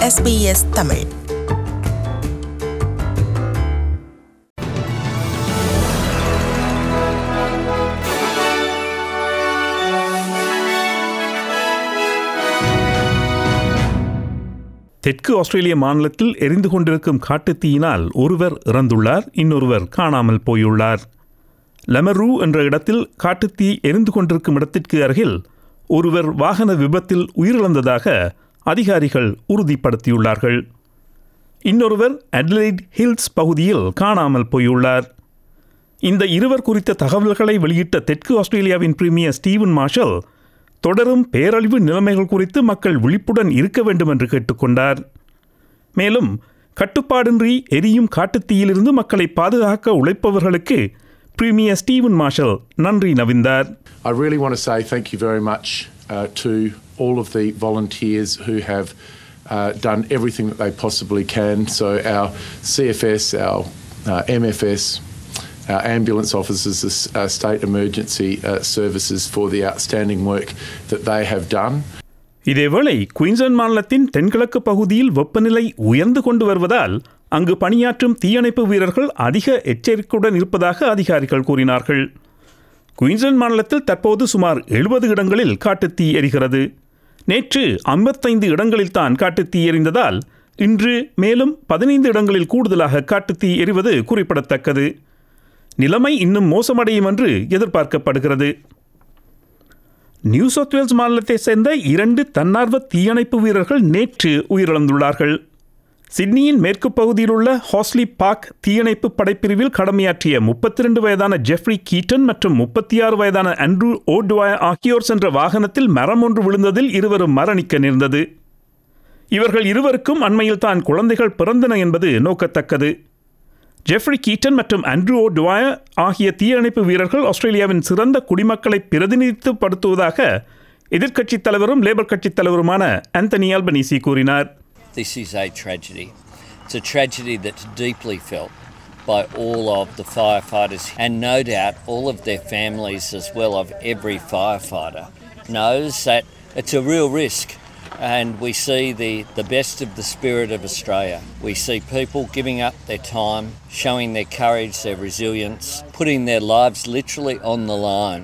SBS Tamil தெற்கு ஆஸ்திரேலிய மாநிலத்தில் எரிந்து கொண்டிருக்கும் காட்டுத்தீயினால் ஒருவர் இறந்துள்ளார் இன்னொருவர் காணாமல் போயுள்ளார் லெமரூ என்ற இடத்தில் காட்டுத்தீ எரிந்து கொண்டிருக்கும் இடத்திற்கு அருகில் ஒருவர் வாகன விபத்தில் உயிரிழந்ததாக அதிகாரிகள் உறுதிப்படுத்தியுள்ளார்கள் இன்னொருவர் அட்லைட் ஹில்ஸ் பகுதியில் காணாமல் போயுள்ளார் இந்த இருவர் குறித்த தகவல்களை வெளியிட்ட தெற்கு ஆஸ்திரேலியாவின் பிரீமியர் ஸ்டீவன் மார்ஷல் தொடரும் பேரழிவு நிலைமைகள் குறித்து மக்கள் விழிப்புடன் இருக்க வேண்டும் என்று கேட்டுக்கொண்டார் மேலும் கட்டுப்பாடின்றி எரியும் காட்டுத்தீயிலிருந்து மக்களை பாதுகாக்க உழைப்பவர்களுக்கு பிரீமியர் ஸ்டீவன் மார்ஷல் நன்றி நவிந்தார் I really want to say thank you very much uh, to all of the volunteers who have uh, done everything that they possibly can. So, our CFS, our uh, MFS, our ambulance officers, the s- uh, state emergency uh, services for the outstanding work that they have done. இதேவேளை Queensland மாநிலத்தின் தென்கிழக்கு பகுதியில் வெப்பநிலை உயர்ந்து கொண்டு வருவதால் அங்கு பணியாற்றும் தீயணைப்பு வீரர்கள் அதிக எச்சரிக்கையுடன் இருப்பதாக அதிகாரிகள் கூறினார்கள் குயின்ஸ்லாந்து மாநிலத்தில் தற்போது சுமார் எழுபது இடங்களில் காட்டுத்தீ எரிகிறது நேற்று ஐம்பத்தைந்து இடங்களில் தான் காட்டுத்தீ எரிந்ததால் இன்று மேலும் பதினைந்து இடங்களில் கூடுதலாக காட்டுத்தீ எரிவது குறிப்பிடத்தக்கது நிலைமை இன்னும் மோசமடையும் என்று எதிர்பார்க்கப்படுகிறது நியூ சவுத் வேல்ஸ் மாநிலத்தைச் சேர்ந்த இரண்டு தன்னார்வ தீயணைப்பு வீரர்கள் நேற்று உயிரிழந்துள்ளார்கள் சிட்னியின் மேற்கு பகுதியில் உள்ள ஹாஸ்லி பார்க் தீயணைப்பு படைப்பிரிவில் கடமையாற்றிய 32 வயதான ஜெஃப்ரி கீட்டன் மற்றும் முப்பத்தி ஆறு வயதான அண்ட்ரூ ஓடுவாய் ஆகியோர் சென்ற வாகனத்தில் மரம் ஒன்று விழுந்ததில் இருவரும் மரணிக்க நேர்ந்தது இவர்கள் இருவருக்கும் அண்மையில் தான் குழந்தைகள் பிறந்தன என்பது நோக்கத்தக்கது ஜெஃப்ரி கீட்டன் மற்றும் அண்ட்ரூ டுவாய ஆகிய தீயணைப்பு வீரர்கள் ஆஸ்திரேலியாவின் சிறந்த குடிமக்களை பிரதிநிதித்துவப்படுத்துவதாக எதிர்க்கட்சித் தலைவரும் லேபர் கட்சித் தலைவருமான ஆந்தனி அல்பனீசி கூறினார் This is a tragedy. It's a tragedy that's deeply felt by all of the firefighters, and no doubt all of their families, as well of every firefighter, knows that it's a real risk. And we see the, the best of the spirit of Australia. We see people giving up their time, showing their courage, their resilience, putting their lives literally on the line.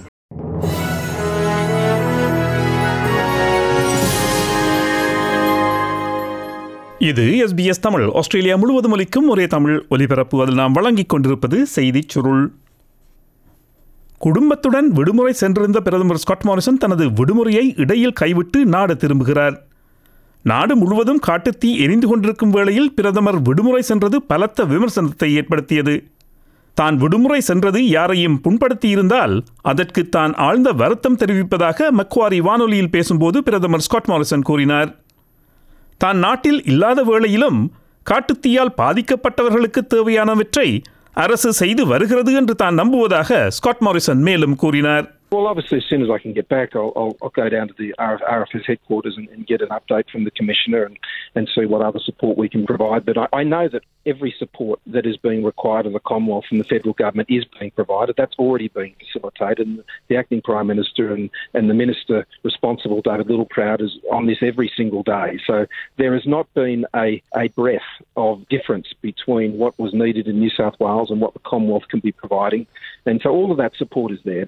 இது SBS Tamil Australia முழுவதும் ஒலிக்கும் ஒரே தமிழ் ஒலிபரப்பு அதில் நாம் வழங்கிக் கொண்டிருப்பது செய்திச் சுருள் குடும்பத்துடன் விடுமுறை சென்றிருந்த பிரதமர் ஸ்காட் மாரிசன் தனது விடுமுறையை இடையில் கைவிட்டு நாடு திரும்புகிறார் நாடு முழுவதும் காட்டுத்தீ எரிந்து கொண்டிருக்கும் வேளையில் பிரதமர் விடுமுறை சென்றது பலத்த விமர்சனத்தை ஏற்படுத்தியது தான் விடுமுறை சென்றது யாரையும் புண்படுத்தியிருந்தால் அதற்கு தான் ஆழ்ந்த வருத்தம் தெரிவிப்பதாக மக்வாரி வானொலியில் பேசும்போது பிரதமர் ஸ்காட் மாரிசன் கூறினார் தான் நாட்டில் இல்லாத வேளையிலும் காட்டுத்தீயால் பாதிக்கப்பட்டவர்களுக்கு தேவையானவற்றை அரசு செய்து வருகிறது என்று தான் நம்புவதாக ஸ்காட் மாரிசன் மேலும் கூறினார் Well, obviously, as soon as I can get back, I'll, I'll, I'll go down to the RF, RFS headquarters and, and get an update from the Commissioner and, and see what other support we can provide. But I, I know that every support that is being required of the Commonwealth and the federal government is being provided. That's already being facilitated. And the acting Prime Minister and, and the Minister responsible, David Littleproud, is on this every single day. So there has not been a, a breath of difference between what was needed in New South Wales and what the Commonwealth can be providing. And so all of that support is there.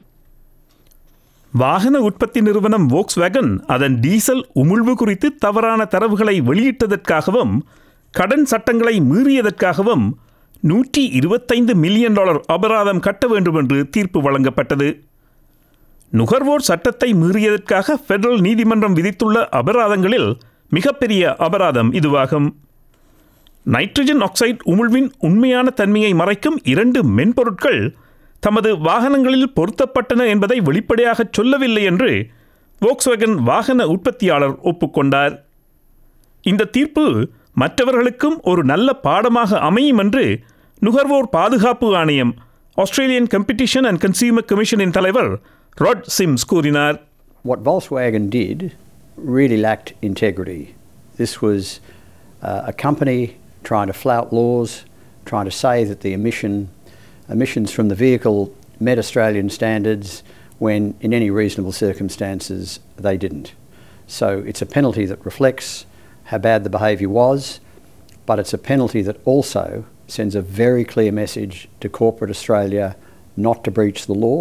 வாகன உற்பத்தி நிறுவனம் Woakes வேகன் அதன் diesel உமிழ்வு குறித்து தவறான தரவுகளை வெளியிட்டதற்காகவும் கடன் சட்டங்களை மீறியதற்காகவும் நூற்றி இருபத்தைந்து மில்லியன் டாலர் அபராதம் கட்ட வேண்டும் என்று தீர்ப்பு வழங்கப்பட்டது நுகர்வோர் சட்டத்தை மீறியதற்காக பெடரல் நீதிமன்றம் விதித்துள்ள அபராதங்களில் மிகப்பெரிய அபராதம் இதுவாகும் நைட்ரஜன் ஆக்சைடு உமிழ்வின் உண்மையான தன்மையை மறைக்கும் இரண்டு மென்பொருட்கள் தமது வாகனங்களில் பொருத்தப்பட்டன என்பதை வெளிப்படையாக சொல்லவில்லை என்று வோக்ஸ்வேகன் வாகன உற்பத்தியாளர் ஒப்புக்கொண்டார் இந்த தீர்ப்பு மற்றவர்களுக்கும் ஒரு நல்ல பாடமாக அமையும் என்று நுகர்வோர் பாதுகாப்பு ஆணையம் ஆஸ்திரேலியன் கம்பெடிஷன் அண்ட் கன்சியூமர் கமிஷனின் தலைவர் ராட் சிம்ஸ் கூறினார் What Volkswagen did really lacked integrity. This was uh, a company trying to flout laws, trying to say that the emission emissions from the vehicle met Australian standards when, in any reasonable circumstances, they didn't. So it's a penalty that reflects how bad the behaviour was, but it's a penalty that also sends a very clear message to corporate Australia not to breach the law.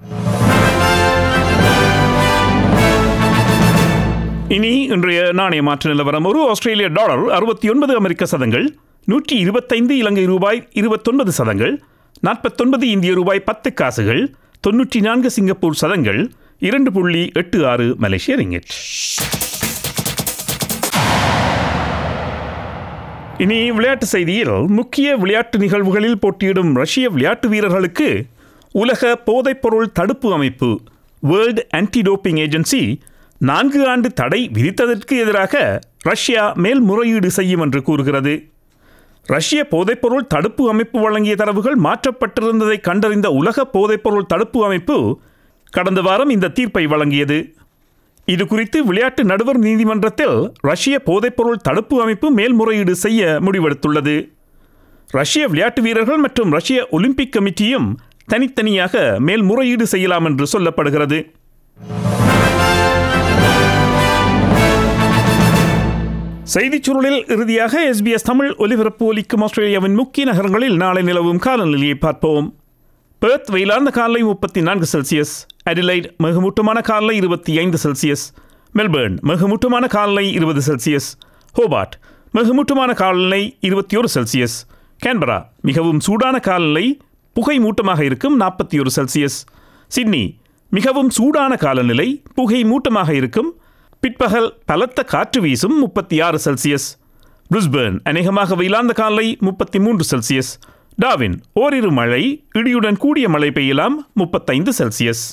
இனி இன்றைய நாணய மாற்று நிலவரம் ஒரு ஆஸ்திரேலிய dollar அறுபத்தி ஒன்பது அமெரிக்க சதங்கள் நூற்றி இருபத்தைந்து இலங்கை ரூபாய் இருபத்தொன்பது சதங்கள் நாற்பத்தொன்பது இந்திய ரூபாய் பத்து காசுகள் தொன்னூற்றி நான்கு சிங்கப்பூர் சதங்கள் இரண்டு புள்ளி எட்டு ஆறு மலேசிய ரிங்கிட் இனி விளையாட்டு செய்தியில் முக்கிய விளையாட்டு நிகழ்வுகளில் போட்டியிடும் ரஷ்ய விளையாட்டு வீரர்களுக்கு உலக போதைப்பொருள் தடுப்பு அமைப்பு வேர்ல்டு ஆன்டி டோப்பிங் ஏஜென்சி நான்கு ஆண்டு தடை விதித்ததற்கு எதிராக ரஷ்யா மேல்முறையீடு செய்யும் என்று கூறுகிறது ரஷ்ய போதைப்பொருள் தடுப்பு அமைப்பு வழங்கிய தரவுகள் மாற்றப்பட்டிருந்ததை கண்டறிந்த உலக போதைப்பொருள் தடுப்பு அமைப்பு கடந்த வாரம் இந்த தீர்ப்பை வழங்கியது இது குறித்து விளையாட்டு நடுவர் நீதிமன்றத்தில் ரஷ்ய போதைப்பொருள் தடுப்பு அமைப்பு மேல்முறையீடு செய்ய முடிவெடுத்துள்ளது ரஷ்ய விளையாட்டு வீரர்கள் மற்றும் ரஷ்ய ஒலிம்பிக் கமிட்டியும் தனித்தனியாக மேல்முறையீடு செய்யலாம் என்று சொல்லப்படுகிறது செய்திச் சுருளில் இறுதியாக எஸ்பிஎஸ் தமிழ் ஒலிபரப்பு ஒலிக்கும் ஆஸ்திரேலியாவின் முக்கிய நகரங்களில் நாளை நிலவும் காலநிலையை பார்ப்போம் பெர்த் வெயிலார்ந்த காலை முப்பத்தி நான்கு செல்சியஸ் அடிலைட் மிகமூட்டமான காலை இருபத்தி ஐந்து செல்சியஸ் மெல்பர்ன் மிகமூட்டமான காலை இருபது செல்சியஸ் ஹோபார்ட் மிகமூட்டமான காலநிலை இருபத்தி ஒரு செல்சியஸ் கேன்பரா மிகவும் சூடான காலநிலை புகை மூட்டமாக இருக்கும் நாற்பத்தி ஒரு செல்சியஸ் சிட்னி மிகவும் சூடான காலநிலை புகை மூட்டமாக இருக்கும் பிற்பகல் பலத்த காற்று வீசும் முப்பத்தி ஆறு செல்சியஸ் பிரிஸ்பர்ன் அநேகமாக வெயிலாந்த காலை முப்பத்தி மூன்று செல்சியஸ் டாவின் ஓரிரு மழை இடியுடன் கூடிய மழை பெய்யலாம் முப்பத்தைந்து செல்சியஸ்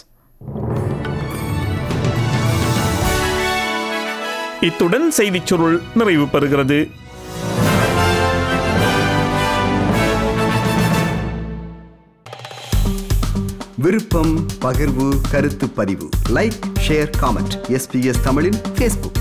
இத்துடன் செய்திச் சுருள் நிறைவு பெறுகிறது விருப்பம் பகிர்வு கருத்து பதிவு லைக் ஷேர் காமெண்ட் எஸ்பிஎஸ் தமிழின் ஃபேஸ்புக்